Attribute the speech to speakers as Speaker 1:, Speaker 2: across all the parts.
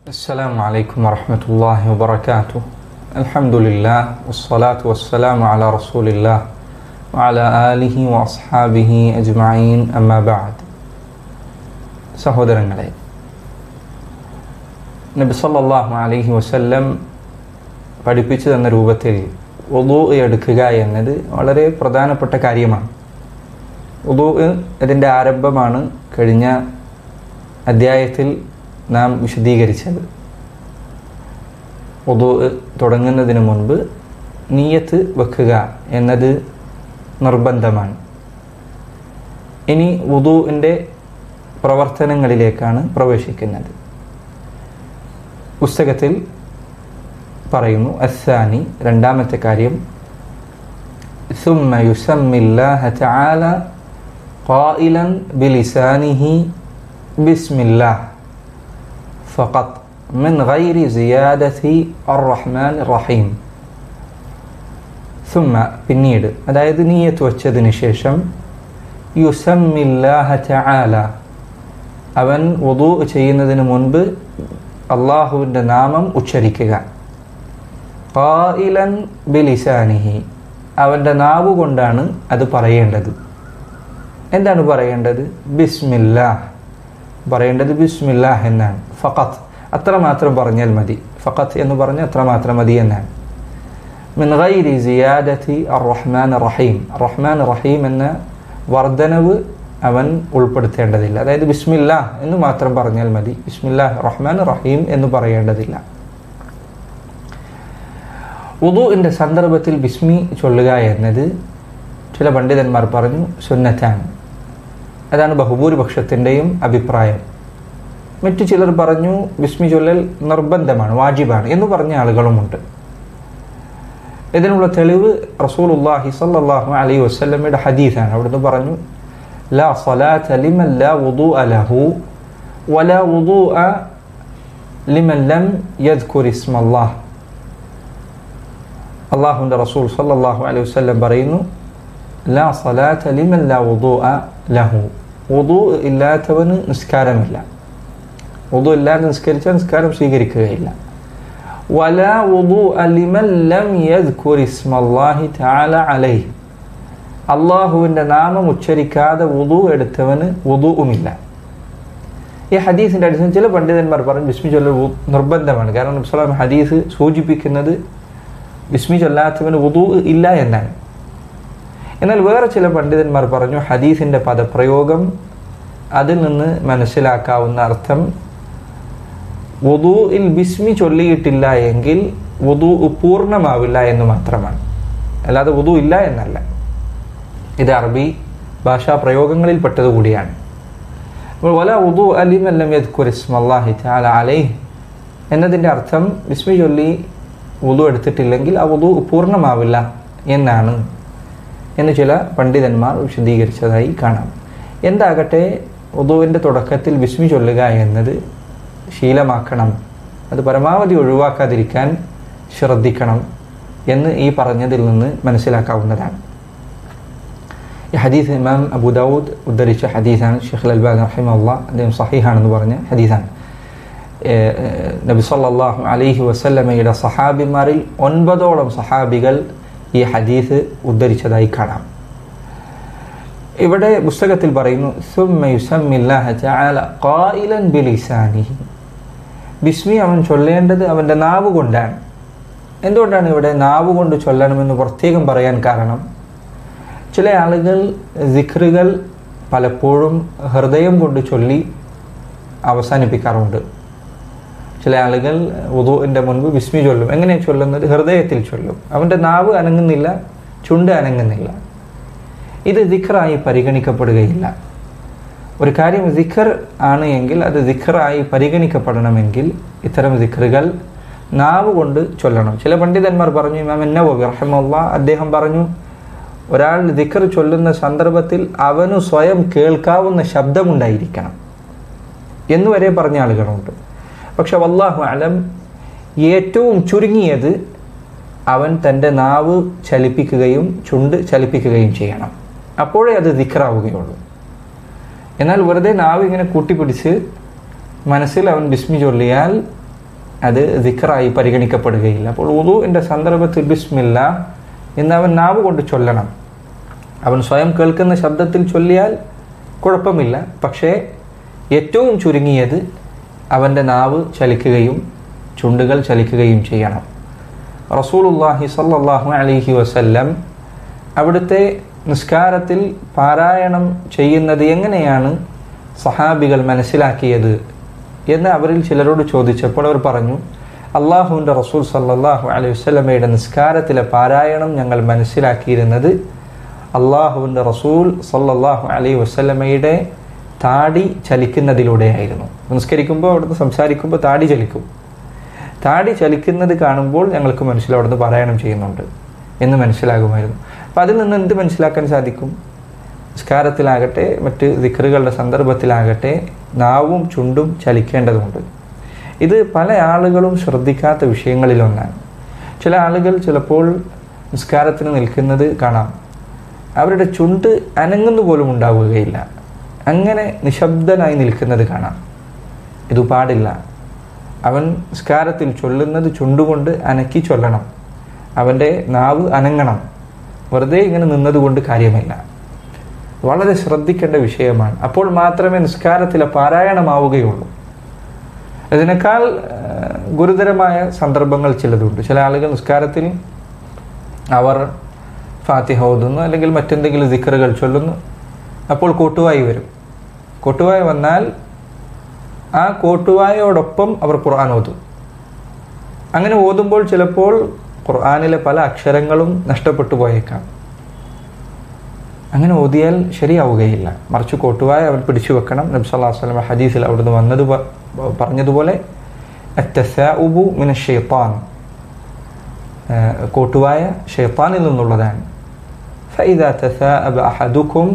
Speaker 1: السلام عليكم ورحمة الله وبركاته الحمد لله والصلاة والسلام على رسول الله وعلى آله وأصحابه أجمعين أما بعد സഹോദരങ്ങളെ നബി സല്ലല്ലാഹു അലൈഹി വസല്ലം പഠിപ്പിച്ചു തന്ന രൂപത്തിൽ ഒതു എടുക്കുക എന്നത് വളരെ പ്രധാനപ്പെട്ട കാര്യമാണ് ഒതു ഇതിൻ്റെ ആരംഭമാണ് കഴിഞ്ഞ അധ്യായത്തിൽ നാം വിശദീകരിച്ചത് ഒതു തുടങ്ങുന്നതിന് മുൻപ് നീയത്ത് വെക്കുക എന്നത് നിർബന്ധമാണ് ഇനി ഉദുവിൻ്റെ പ്രവർത്തനങ്ങളിലേക്കാണ് പ്രവേശിക്കുന്നത് പുസ്തകത്തിൽ പറയുന്നു അസാനി രണ്ടാമത്തെ കാര്യം ثم يسمي الله تعالى قائلا بلسانه بسم الله فقط من غير زيادة الرحمن الرحيم ثم പിന്നീട് അതായത് നീയത്ത് വച്ചതിന് ശേഷം യുസമ്മില്ലാഹ തആല അവൻ വുദു ചെയ്യുന്നതിന് മുൻപ് അള്ളാഹുവിൻ്റെ നാമം ഉച്ചരിക്കുക ഖായിലൻ ബിലിസാനിഹി അവൻ്റെ നാവ് കൊണ്ടാണ് അത് പറയേണ്ടത് എന്താണ് പറയേണ്ടത് ബിസ്മില്ലാഹ് പറയേണ്ടത് ബിസ്മില്ലാഹ് എന്നാണ് ഫഖത്ത് അത്ര മാത്രം പറഞ്ഞാൽ മതി ഫഖത്ത് എന്ന് പറഞ്ഞാൽ അത്ര മാത്രം മതി എന്നാണ് മിൻ ഗൈരി സിയാദത്തി അർ റഹ്മാൻ റഹീം റഹ്മാൻ റഹീം എന്ന വർധനവ് അവൻ ഉൾപ്പെടുത്തേണ്ടതില്ല അതായത് ബിസ്മില്ലാ എന്ന് മാത്രം പറഞ്ഞാൽ മതി ബിസ്മില്ലാഹ് റഹ്മാൻ റഹീം എന്ന് പറയേണ്ടതില്ല ഉദുവിൻ്റെ സന്ദർഭത്തിൽ ബിസ്മി ചൊല്ലുക എന്നത് ചില പണ്ഡിതന്മാർ പറഞ്ഞു സുന്നത്താണ് അതാണ് ബഹുഭൂരിപക്ഷത്തിൻ്റെയും അഭിപ്രായം മറ്റു ചിലർ പറഞ്ഞു ബിസ്മി ചൊല്ലൽ നിർബന്ധമാണ് വാജിബാണ് എന്ന് പറഞ്ഞ ആളുകളുമുണ്ട് ഇതിനുള്ള തെളിവ് റസൂലുല്ലാഹി സല്ലല്ലാഹു അലൈഹി വസല്ലമയുടെ ഹദീസാണ് അവിടുന്ന് പറഞ്ഞു ലാ സ്വലാത്ത ലിമൻ ലാ വുദൂഅ ലഹു വലാ വുദൂഅ ലിമൻ ലം യദ്കുർ ഇസ്മല്ലാഹ് അള്ളാഹുവിൻ്റെ റസൂൽ സല്ലല്ലാഹു അലൈഹി വസല്ലം പറയുന്നു ലാ സ്വലാത്ത ലിമൻ ലാ വുദൂഅ ലഹു വുദൂ ഇല്ലാത്തവന് നിസ്കാരമില്ല വുദൂ ഇല്ലാതെ നിസ്കരിച്ചാൽ നിസ്കാരം സ്വീകരിക്കുകയില്ല ولا وضوء لمن لم يذكر اسم الله تعالى عليه അള്ളാഹുവിൻ്റെ നാമം ഉച്ചരിക്കാതെ വുദു എടുത്തവന് വുദുവുമില്ല ഈ ഹദീസിൻ്റെ അടിസ്ഥാനം ചില പണ്ഡിതന്മാർ പറഞ്ഞു ബിസ്മി ചൊല്ലൽ നിർബന്ധമാണ് കാരണം നബ്സലാം ഹദീസ് സൂചിപ്പിക്കുന്നത് ബിസ്മി ചൊല്ലാത്തവന് വുദു ഇല്ല എന്നാണ് എന്നാൽ വേറെ ചില പണ്ഡിതന്മാർ പറഞ്ഞു ഹദീസിൻ്റെ പദപ്രയോഗം അതിൽ നിന്ന് മനസ്സിലാക്കാവുന്ന അർത്ഥം വുദൂയിൽ ബിസ്മി ചൊല്ലിയിട്ടില്ല എങ്കിൽ വുദു പൂർണ്ണമാവില്ല എന്ന് മാത്രമാണ് അല്ലാതെ വുദു ഇല്ല എന്നല്ല ഇത് അറബി ഭാഷാ പ്രയോഗങ്ങളിൽ പെട്ടതുകൂടിയാണ് വല ഉദു അലിമല്ലം യദ്കുരിസ്മല്ലാഹി തആല അലൈഹ് എന്നതിൻ്റെ അർത്ഥം ബിസ്മി ചൊല്ലി വുദു എടുത്തിട്ടില്ലെങ്കിൽ ആ വുദു പൂർണ്ണമാവില്ല എന്നാണ് എന്ന് ചില പണ്ഡിതന്മാർ വിശദീകരിച്ചതായി കാണാം എന്താകട്ടെ വുദുവിൻ്റെ തുടക്കത്തിൽ ബിസ്മി ചൊല്ലുക എന്നത് ശീലമാക്കണം അത് പരമാവധി ഒഴിവാക്കാതിരിക്കാൻ ശ്രദ്ധിക്കണം എന്ന് ഈ പറഞ്ഞതിൽ നിന്ന് മനസ്സിലാക്കാവുന്നതാണ് ഈ ഹദീസ് ഇമാം അബുദാവൂദ് ഉദ്ധരിച്ച ഹദീസാണ് ഷെഖ് അൽബാൻ റഹിമുള്ള അദ്ദേഹം സഹീഹാണെന്ന് പറഞ്ഞ ഹദീസാണ് നബി സല്ലാഹു അലൈഹി വസല്ലമയുടെ സഹാബിമാരിൽ ഒൻപതോളം സഹാബികൾ ഈ ഹദീസ് ഉദ്ധരിച്ചതായി കാണാം ഇവിടെ പുസ്തകത്തിൽ പറയുന്നു ബിസ്മി അവൻ ചൊല്ലേണ്ടത് അവൻ്റെ നാവ് കൊണ്ടാണ് എന്തുകൊണ്ടാണ് ഇവിടെ നാവ് കൊണ്ട് ചൊല്ലണമെന്ന് പ്രത്യേകം പറയാൻ കാരണം ചില ആളുകൾ സിഖറുകൾ പലപ്പോഴും ഹൃദയം കൊണ്ട് ചൊല്ലി അവസാനിപ്പിക്കാറുണ്ട് ചില ആളുകൾ ഉദുവിൻ്റെ മുൻപ് ബിസ്മി ചൊല്ലും എങ്ങനെയാണ് ചൊല്ലുന്നത് ഹൃദയത്തിൽ ചൊല്ലും അവൻ്റെ നാവ് അനങ്ങുന്നില്ല ചുണ്ട് അനങ്ങുന്നില്ല ഇത് ദിഖറായി പരിഗണിക്കപ്പെടുകയില്ല ഒരു കാര്യം ദിഖർ ആണ് എങ്കിൽ അത് ദിഖറായി പരിഗണിക്കപ്പെടണമെങ്കിൽ ഇത്തരം ദിഖറുകൾ നാവ് കൊണ്ട് ചൊല്ലണം ചില പണ്ഡിതന്മാർ പറഞ്ഞു ഇമാം എന്നവബി റഹമുല്ല അദ്ദേഹം പറഞ്ഞു ഒരാൾ ദിഖർ ചൊല്ലുന്ന സന്ദർഭത്തിൽ അവന് സ്വയം കേൾക്കാവുന്ന ശബ്ദമുണ്ടായിരിക്കണം എന്നുവരെ പറഞ്ഞ ആളുകളുണ്ട് പക്ഷെ വല്ലാഹു അലം ഏറ്റവും ചുരുങ്ങിയത് അവൻ തൻ്റെ നാവ് ചലിപ്പിക്കുകയും ചുണ്ട് ചലിപ്പിക്കുകയും ചെയ്യണം അപ്പോഴേ അത് ദിഖറാവുകയുള്ളൂ എന്നാൽ വെറുതെ നാവ് ഇങ്ങനെ കൂട്ടിപ്പിടിച്ച് മനസ്സിൽ അവൻ ബിസ്മി ചൊല്ലിയാൽ അത് ദിക്റായി പരിഗണിക്കപ്പെടുകയില്ല അപ്പോൾ ഉദുവിൻ്റെ സന്ദർഭത്തിൽ ബിസ്മില്ല എന്ന് അവൻ നാവ് കൊണ്ട് ചൊല്ലണം അവൻ സ്വയം കേൾക്കുന്ന ശബ്ദത്തിൽ ചൊല്ലിയാൽ കുഴപ്പമില്ല പക്ഷേ ഏറ്റവും ചുരുങ്ങിയത് അവൻ്റെ നാവ് ചലിക്കുകയും ചുണ്ടുകൾ ചലിക്കുകയും ചെയ്യണം റസൂലുല്ലാഹി സല്ലല്ലാഹു അലൈഹി വസല്ലം അവിടുത്തെ നിസ്കാരത്തിൽ പാരായണം ചെയ്യുന്നത് എങ്ങനെയാണ് സഹാബികൾ മനസ്സിലാക്കിയത് എന്ന് അവരിൽ ചിലരോട് ചോദിച്ചപ്പോൾ അവർ പറഞ്ഞു അള്ളാഹുവിൻ്റെ റസൂൽ സല്ലല്ലാഹു അലൈഹി വസല്ലമയുടെ നിസ്കാരത്തിലെ പാരായണം ഞങ്ങൾ മനസ്സിലാക്കിയിരുന്നത് അള്ളാഹുവിൻ്റെ റസൂൽ സല്ലല്ലാഹു അലൈഹി വസല്ലമയുടെ താടി ചലിക്കുന്നതിലൂടെയായിരുന്നു നിസ്കരിക്കുമ്പോൾ അവിടുന്ന് സംസാരിക്കുമ്പോൾ താടി ചലിക്കും താടി ചലിക്കുന്നത് കാണുമ്പോൾ ഞങ്ങൾക്ക് മനസ്സിലാവും അവിടുന്ന് പാരായണം ചെയ്യുന്നുണ്ട് എന്ന് മനസ്സിലാകുമായിരുന്നു അപ്പം അതിൽ നിന്ന് എന്ത് മനസ്സിലാക്കാൻ സാധിക്കും നിസ്കാരത്തിലാകട്ടെ മറ്റ് ദിക്കറുകളുടെ സന്ദർഭത്തിലാകട്ടെ നാവും ചുണ്ടും ചലിക്കേണ്ടതുണ്ട് ഇത് പല ആളുകളും ശ്രദ്ധിക്കാത്ത വിഷയങ്ങളിലൊന്നാണ് ചില ആളുകൾ ചിലപ്പോൾ നിസ്കാരത്തിന് നിൽക്കുന്നത് കാണാം അവരുടെ ചുണ്ട് അനങ്ങുന്നു പോലും ഉണ്ടാവുകയില്ല അങ്ങനെ നിശബ്ദനായി നിൽക്കുന്നത് കാണാം ഇത് പാടില്ല അവൻ നിസ്കാരത്തിൽ ചൊല്ലുന്നത് ചുണ്ടുകൊണ്ട് അനക്കി ചൊല്ലണം അവൻ്റെ നാവ് അനങ്ങണം വെറുതെ ഇങ്ങനെ നിന്നതുകൊണ്ട് കാര്യമില്ല വളരെ ശ്രദ്ധിക്കേണ്ട വിഷയമാണ് അപ്പോൾ മാത്രമേ നിസ്കാരത്തിലെ പാരായണമാവുകയുള്ളൂ ഇതിനേക്കാൾ ഗുരുതരമായ സന്ദർഭങ്ങൾ ചിലതുണ്ട് ചില ആളുകൾ നിസ്കാരത്തിൽ അവർ ഫാത്തിഹ ഓതുന്നു അല്ലെങ്കിൽ മറ്റെന്തെങ്കിലും ദിക്കറുകൾ ചൊല്ലുന്നു അപ്പോൾ കൂട്ടുവായി വരും കൂട്ടുവായി വന്നാൽ ആ കോട്ടുവായോടൊപ്പം അവർ ഖുർആൻ ഓതും അങ്ങനെ ഓതുമ്പോൾ ചിലപ്പോൾ ഖുർആാനിലെ പല അക്ഷരങ്ങളും നഷ്ടപ്പെട്ടു പോയേക്കാം അങ്ങനെ ഓതിയാൽ ശരിയാവുകയില്ല മറിച്ച് കോട്ടുവായ അവൻ പിടിച്ചു വെക്കണം നബ്സല്ലാ വസ്ലം ഹദീസിൽ അവിടുന്ന് വന്നത് പറഞ്ഞതുപോലെ അത്തസാഉബു മിന ഷെയ്ത്താൻ കോട്ടുവായ ഷെയ്ത്താനിൽ നിന്നുള്ളതാണ് فإذا تثاءب أحدكم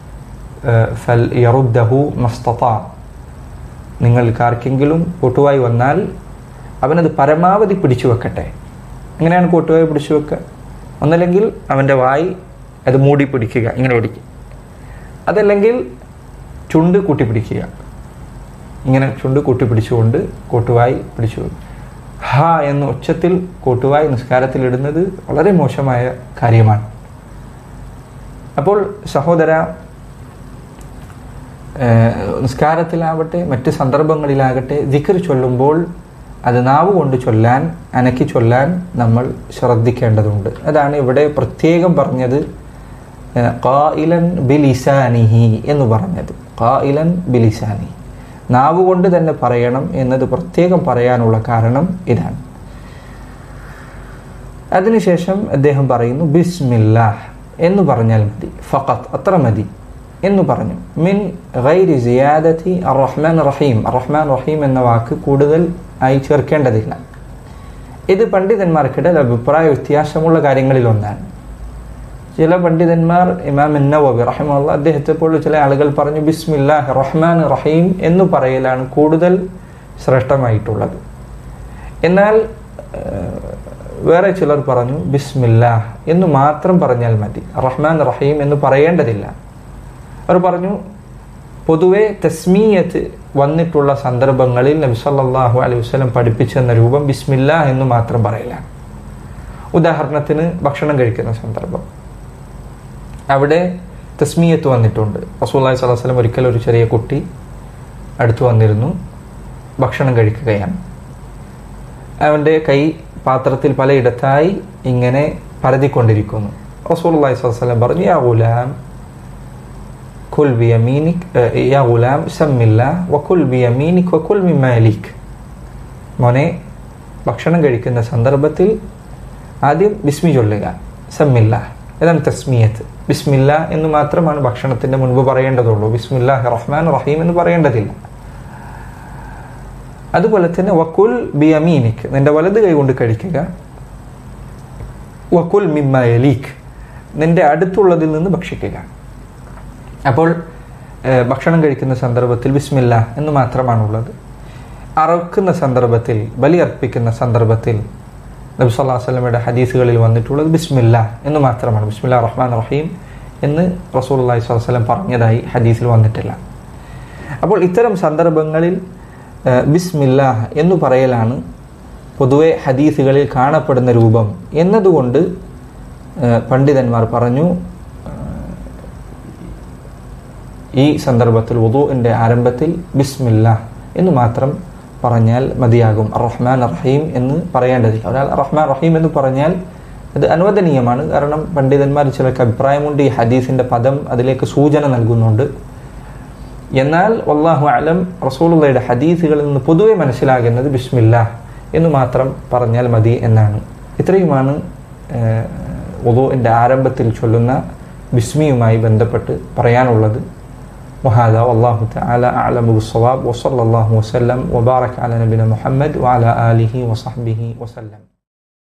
Speaker 1: فليرده ما استطاع നിങ്ങൾക്ക് ആർക്കെങ്കിലും കൂട്ടുവായി വന്നാൽ അവനത് പരമാവധി പിടിച്ചു വെക്കട്ടെ എങ്ങനെയാണ് കൂട്ടുവായി പിടിച്ചു വെക്കുക ഒന്നല്ലെങ്കിൽ അവൻ്റെ വായി അത് മൂടി പിടിക്കുക ഇങ്ങനെ പിടിക്കുക അതല്ലെങ്കിൽ ചുണ്ട് കൂട്ടി പിടിക്കുക ഇങ്ങനെ ചുണ്ട് കൂട്ടി പിടിച്ചുകൊണ്ട് കൂട്ടുവായി പിടിച്ചു ഹ എന്ന ഉച്ചത്തിൽ കൂട്ടുവായി നിസ്കാരത്തിൽ ഇടുന്നത് വളരെ മോശമായ കാര്യമാണ് അപ്പോൾ സഹോദര നിസ്കാരത്തിലാവട്ടെ മറ്റ് സന്ദർഭങ്ങളിലാകട്ടെ ദിക്കർ ചൊല്ലുമ്പോൾ അത് നാവ് കൊണ്ട് ചൊല്ലാൻ അനക്കി ചൊല്ലാൻ നമ്മൾ ശ്രദ്ധിക്കേണ്ടതുണ്ട് അതാണ് ഇവിടെ പ്രത്യേകം പറഞ്ഞത് ഖായിലൻ ബിലിസാനിഹി എന്ന് പറഞ്ഞത് ഖായിലൻ ബിലിസാനി നാവ് കൊണ്ട് തന്നെ പറയണം എന്നത് പ്രത്യേകം പറയാനുള്ള കാരണം ഇതാണ് അതിനുശേഷം അദ്ദേഹം പറയുന്നു ബിസ്മില്ലാഹ് എന്ന് പറഞ്ഞാൽ മതി ഫഖത്ത് അത്ര മതി എന്ന് പറഞ്ഞു മിൻ ഗൈരി സിയാദത്തി റഹ്മാൻ റഹീം റഹ്മാൻ റഹീം എന്ന വാക്ക് കൂടുതൽ ആയി ചേർക്കേണ്ടതില്ല ഇത് പണ്ഡിതന്മാർക്കിടയിൽ അഭിപ്രായ വ്യത്യാസമുള്ള കാര്യങ്ങളിൽ ഒന്നാണ് ചില പണ്ഡിതന്മാർ ഇമാം നവബി റഹിമുള്ള അദ്ദേഹത്തെ പോലെ ചില ആളുകൾ പറഞ്ഞു ബിസ്മില്ലാഹ് റഹ്മാൻ റഹീം എന്ന് പറയലാണ് കൂടുതൽ ശ്രേഷ്ഠമായിട്ടുള്ളത് എന്നാൽ വേറെ ചിലർ പറഞ്ഞു ബിസ്മില്ലാഹ് എന്ന് മാത്രം പറഞ്ഞാൽ മതി റഹ്മാൻ റഹീം എന്ന് പറയേണ്ടതില്ല അവർ പറഞ്ഞു പൊതുവെ തസ്മീയത്ത് വന്നിട്ടുള്ള സന്ദർഭങ്ങളിൽ നബി സല്ലല്ലാഹു അലൈഹി വസല്ലം പഠിപ്പിച്ചെന്ന രൂപം ബിസ്മില്ല എന്ന് മാത്രം പറയലാണ് ഉദാഹരണത്തിന് ഭക്ഷണം കഴിക്കുന്ന സന്ദർഭം അവിടെ തസ്മീയത്ത് വന്നിട്ടുണ്ട് റസൂല്ലാഹി സ്വലാഹു വസ്ലം ഒരിക്കൽ ഒരു ചെറിയ കുട്ടി അടുത്തു വന്നിരുന്നു ഭക്ഷണം കഴിക്കുകയാണ് അവൻ്റെ കൈ പാത്രത്തിൽ പലയിടത്തായി ഇങ്ങനെ പരതിക്കൊണ്ടിരിക്കുന്നു റസൂൽ വസ്ലം പറഞ്ഞു യാ ഗുലാം കുൽ ബിയമീനിക് യാ ഗുലാം സമ്മില്ല വക്കുൽ ബിയമീനിക് വക്കുൽ മിമാലിക് മോനെ ഭക്ഷണം കഴിക്കുന്ന സന്ദർഭത്തിൽ ആദ്യം ബിസ്മി ചൊല്ലുക സമ്മില്ല ഇതാണ് തസ്മിയത്ത് ബിസ്മില്ല എന്ന് മാത്രമാണ് ഭക്ഷണത്തിന്റെ മുൻപ് പറയേണ്ടതുള്ളൂ ബിസ്മില്ലാഹി റഹ്മാൻ റഹീം എന്ന് പറയേണ്ടതില്ല അതുപോലെ തന്നെ വക്കുൽ ബിയമീനിക് നിന്റെ വലത് കൈ കൊണ്ട് കഴിക്കുക വക്കുൽ മിമ്മലീഖ് നിന്റെ അടുത്തുള്ളതിൽ നിന്ന് ഭക്ഷിക്കുക അപ്പോൾ ഭക്ഷണം കഴിക്കുന്ന സന്ദർഭത്തിൽ ബിസ്മില്ല എന്ന് മാത്രമാണുള്ളത് അറക്കുന്ന സന്ദർഭത്തിൽ ബലി അർപ്പിക്കുന്ന സന്ദർഭത്തിൽ നബി സല്ലാ വല്ലമയുടെ ഹദീസുകളിൽ വന്നിട്ടുള്ളത് ബിസ്മില്ല എന്ന് മാത്രമാണ് ബിസ്മില്ല റഹ്മാൻ റഹീം എന്ന് റസൂൽ അള്ളഹി സ്വലം പറഞ്ഞതായി ഹദീസിൽ വന്നിട്ടില്ല അപ്പോൾ ഇത്തരം സന്ദർഭങ്ങളിൽ ബിസ്മില്ല എന്ന് പറയലാണ് പൊതുവെ ഹദീസുകളിൽ കാണപ്പെടുന്ന രൂപം എന്നതുകൊണ്ട് ഏഹ്, പണ്ഡിതന്മാർ പറഞ്ഞു ഈ സന്ദർഭത്തിൽ വുദുവിൻ്റെ ആരംഭത്തിൽ ബിസ്മില്ല എന്ന് മാത്രം പറഞ്ഞാൽ മതിയാകും റഹ്മാൻ റഹീം എന്ന് പറയേണ്ടതില്ല ഒരാൾ റഹ്മാൻ റഹീം എന്ന് പറഞ്ഞാൽ അത് അനുവദനീയമാണ് കാരണം പണ്ഡിതന്മാർ ചിലർക്ക് അഭിപ്രായമുണ്ട് ഈ ഹദീസിൻ്റെ പദം അതിലേക്ക് സൂചന നൽകുന്നുണ്ട് എന്നാൽ വല്ലാഹു അലം റസൂലുള്ളയുടെ ഹദീസുകളിൽ നിന്ന് പൊതുവെ മനസ്സിലാകുന്നത് ബിസ്മില്ല എന്ന് മാത്രം പറഞ്ഞാൽ മതി എന്നാണ് ഇത്രയുമാണ് വുദുവിൻ്റെ ആരംഭത്തിൽ ചൊല്ലുന്ന ബിസ്മിയുമായി ബന്ധപ്പെട്ട് പറയാനുള്ളത് وهذا والله تعالى أعلم بالصواب وصلى الله وسلم وبارك على نبينا محمد وعلى آله وصحبه وسلم